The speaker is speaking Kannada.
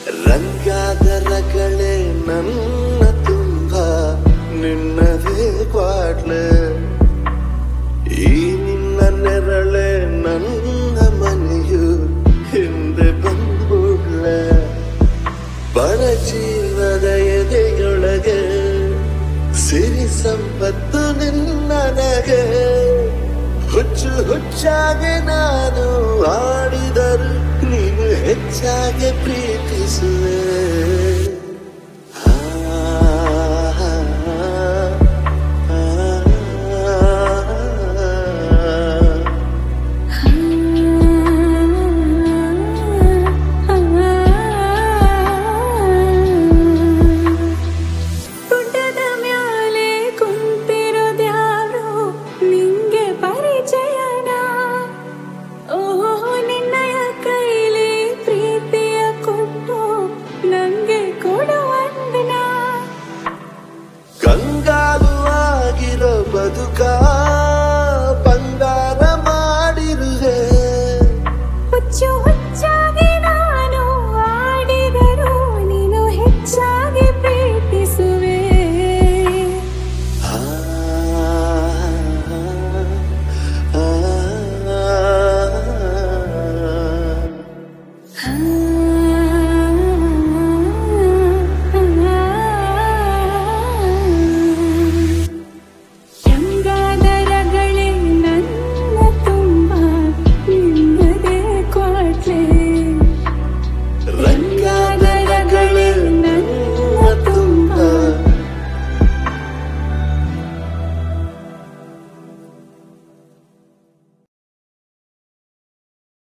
ರಂಗಾದ ರಗಳೆ ನನ್ನ ತುಂಬ ನಿನ್ನದೇ ಕ್ವಾಟ್ಲೆ ಈ ನಿನ್ನ ನೆರಳೆ ನನ್ನ ಮನೆಯು ಹಿಂದೆ ಬಂದ್ಬಿಡ್ಲೆ ಬಡ ಜೀವದ ಎದೆಯೊಳಗೆ ಸಿರಿ ಸಂಪತ್ತು ನಿನ್ನನಗೆ ಹುಚ್ಚು ಹುಚ್ಚಾಗಿ ನಾನು ಆಡಿದರು ನೀನು ಹೆಚ್ಚಾಗಿ ಪ್ರೀತಿಸುವೆ